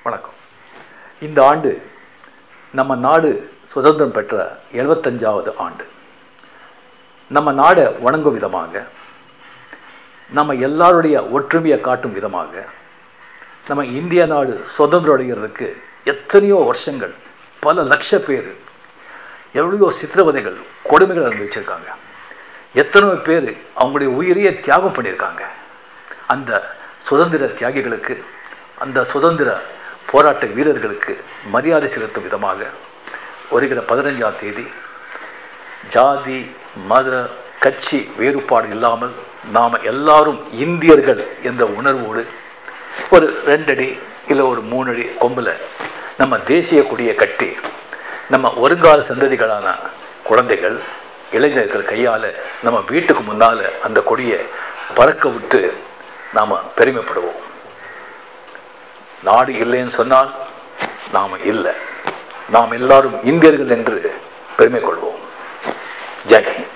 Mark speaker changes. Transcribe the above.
Speaker 1: வணக்கம் இந்த ஆண்டு நம்ம நாடு சுதந்திரம் பெற்ற எழுபத்தஞ்சாவது ஆண்டு நம்ம நாடை வணங்கும் விதமாக நம்ம எல்லாருடைய ஒற்றுமையை காட்டும் விதமாக நம்ம இந்திய நாடு சுதந்திரம் அடைகிறதுக்கு எத்தனையோ வருஷங்கள் பல லட்ச பேர் எவ்வளோ சித்திரவதைகள் கொடுமைகள் அனுபவிச்சிருக்காங்க எத்தனையோ பேர் அவங்களுடைய உயிரையே தியாகம் பண்ணியிருக்காங்க அந்த சுதந்திர தியாகிகளுக்கு அந்த சுதந்திர போராட்ட வீரர்களுக்கு மரியாதை செலுத்தும் விதமாக வருகிற பதினஞ்சாம் தேதி ஜாதி மத கட்சி வேறுபாடு இல்லாமல் நாம் எல்லாரும் இந்தியர்கள் என்ற உணர்வோடு ஒரு ரெண்டடி இல்லை ஒரு மூணடி கொம்பில் நம்ம தேசிய கொடியை கட்டி நம்ம வருங்கால சந்ததிகளான குழந்தைகள் இளைஞர்கள் கையால் நம்ம வீட்டுக்கு முன்னால் அந்த கொடியை பறக்க விட்டு நாம் பெருமைப்படுவோம் நாடு இல்லைன்னு சொன்னால் நாம் இல்லை நாம் எல்லாரும் இந்தியர்கள் என்று பெருமை கொள்வோம் ஜெய் ஹிந்த்